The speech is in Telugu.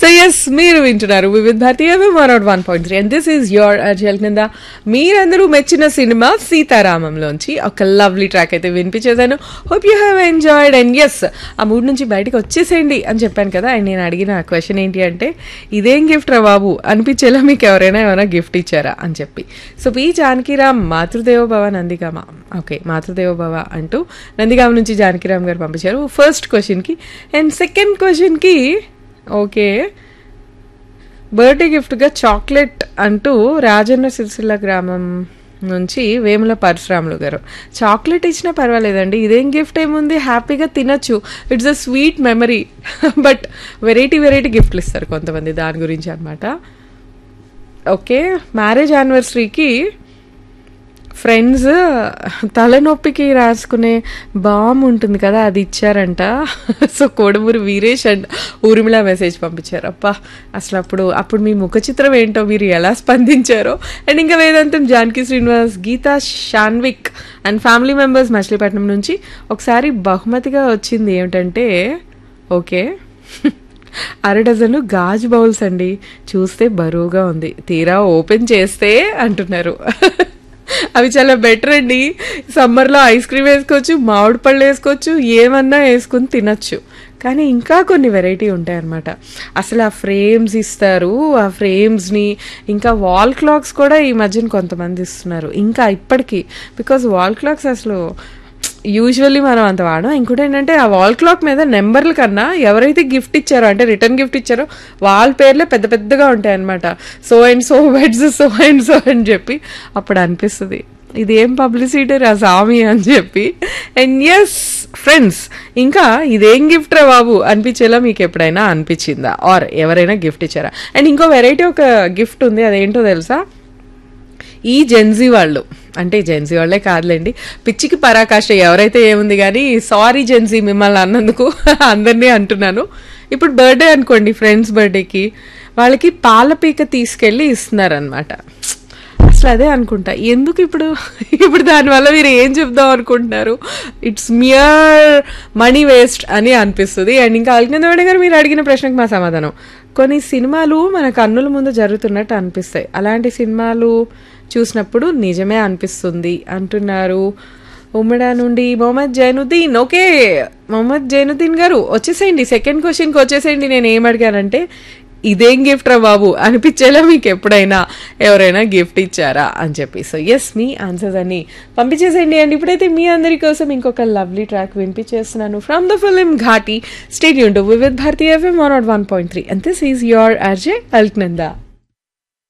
సో ఎస్ మీరు వింటున్నారు Vividh Bharatiya one one point three and this is your అర్జల్ కింద మీరందరూ మెచ్చిన సినిమా సీతారామంలోంచి ఒక లవ్లీ ట్రాక్ అయితే వినిపించేశాను hope you have enjoyed and yes ఆ మూడు నుంచి బయటకు వచ్చేసేయండి అని చెప్పాను కదా అండ్ నేను అడిగిన క్వశ్చన్ ఏంటి అంటే ఇదేం గిఫ్ట్ రా బాబు అనిపించేలా మీకు ఎవరైనా ఏమైనా గిఫ్ట్ ఇచ్చారా అని చెప్పి సో పి జానకిరామ్ మాతృదేవ భవ నందిగామ ఓకే మాతృదేవ భవ అంటూ నందిగామ నుంచి జానకిరామ్ గారు పంపించారు ఫస్ట్ క్వశ్చన్కి అండ్ సెకండ్ క్వశ్చన్కి ఓకే బర్త్డే గిఫ్ట్గా చాక్లెట్ అంటూ రాజన్న సిరిసిల్ల గ్రామం నుంచి వేముల పరశురాములు గారు చాక్లెట్ ఇచ్చినా పర్వాలేదండి ఇదేం గిఫ్ట్ ఏముంది హ్యాపీగా తినొచ్చు it's a sweet memory but variety variety గిఫ్ట్లు ఇస్తారు కొంతమంది దాని గురించి అనమాట ఓకే మ్యారేజ్ యానివర్సరీకి ఫ్రెండ్స్ తలనొప్పికి రాసుకునే బామ్ ఉంటుంది కదా అది ఇచ్చారంట so Kodamuri Veeresh and Urmila message పంపించారు అబ్బా అసలు అప్పుడు అప్పుడు మీ ముఖ చిత్రం ఏంటో మీరు ఎలా స్పందించారో అండ్ ఇంకా Vedantam Janaki Srinivas Geetha Shanvik and family members Machilipatnam నుంచి ఒకసారి బహుమతిగా వచ్చింది ఏమిటంటే ఓకే అర డజను గాజు బౌల్స్ అండి చూస్తే బరువుగా ఉంది తీరా ఓపెన్ చేస్తే అంటున్నారు అవి చాలా బెటర్ అండి సమ్మర్లో ఐస్ క్రీమ్ వేసుకోవచ్చు మామిడి పళ్ళు వేసుకోవచ్చు ఏమన్నా వేసుకుని తినచ్చు కానీ ఇంకా కొన్ని వెరైటీ ఉంటాయన్నమాట అసలు ఆ ఫ్రేమ్స్ ఇస్తారు ఆ ఫ్రేమ్స్ని ఇంకా వాల్ క్లాక్స్ కూడా ఈ మధ్యన కొంతమంది ఇస్తున్నారు ఇంకా ఇప్పటికీ బికాజ్ వాల్ క్లాక్స్ అసలు యూజువల్లీ మనం అంత వాడడం ఇంకోటి ఏంటంటే ఆ వాల్ క్లాక్ మీద నెంబర్ల కన్నా ఎవరైతే గిఫ్ట్ ఇచ్చారో అంటే రిటర్న్ గిఫ్ట్ ఇచ్చారో వాళ్ళ పేర్లే పెద్ద పెద్దగా ఉంటాయి అనమాట so and so beds so and so అని చెప్పి అప్పుడు అనిపిస్తుంది ఇది ఏం పబ్లిసిటీ రా సామి అని చెప్పి అండ్ ఎస్ ఫ్రెండ్స్ ఇంకా ఇదేం గిఫ్ట్ రా బాబు అనిపించేలా మీకు ఎప్పుడైనా అనిపించిందా ఆర్ ఎవరైనా గిఫ్ట్ ఇచ్చారా అండ్ ఇంకో వెరైటీ ఒక గిఫ్ట్ ఉంది అదేంటో తెలుసా ఈ జెన్జీ వాళ్ళు అంటే జెన్జీ వాళ్ళే కాదులేండి పిచ్చికి పరాకాష్ట ఎవరైతే ఏముంది కానీ సారీ జెన్జీ మిమ్మల్ని అన్నందుకు అందరినీ అంటున్నాను ఇప్పుడు బర్త్డే అనుకోండి ఫ్రెండ్స్ బర్త్డేకి వాళ్ళకి పాల పీక తీసుకెళ్ళి ఇస్తున్నారనమాట అసలు అదే అనుకుంటా ఎందుకు ఇప్పుడు ఇప్పుడు దానివల్ల మీరు ఏం చెప్దాం అనుకుంటున్నారు ఇట్స్ మియర్ మనీ వేస్ట్ అని అనిపిస్తుంది అండ్ ఇంకా అల్కిందవాడి గారు మీరు అడిగిన ప్రశ్నకు మా సమాధానం కొన్ని సినిమాలు మన కన్నుల ముందు జరుగుతున్నట్టు అనిపిస్తాయి అలాంటి సినిమాలు చూసినప్పుడు నిజమే అనిపిస్తుంది అంటున్నారు ఉమ్మడా నుండి మొహమ్మద్ జైనుద్దీన్ ఓకే మొహమ్మద్ జైనుద్దీన్ గారు వచ్చేసేయండి సెకండ్ క్వశ్చన్కి వచ్చేసేయండి నేను ఏం అడిగానంటే ఇదేం గిఫ్ట్ రా బాబు అనిపించేలా మీకు ఎప్పుడైనా ఎవరైనా గిఫ్ట్ ఇచ్చారా అని చెప్పి సో ఎస్ మీ ఆన్సర్స్ అన్ని పంపించేసేయండి అండ్ ఇప్పుడైతే మీ అందరి కోసం ఇంకొక లవ్లీ ట్రాక్ వినిపించేస్తున్నాను from the film Ghaati stay tuned to Vividh Bharati FM one nought one point three and this is your RJ Alaknanda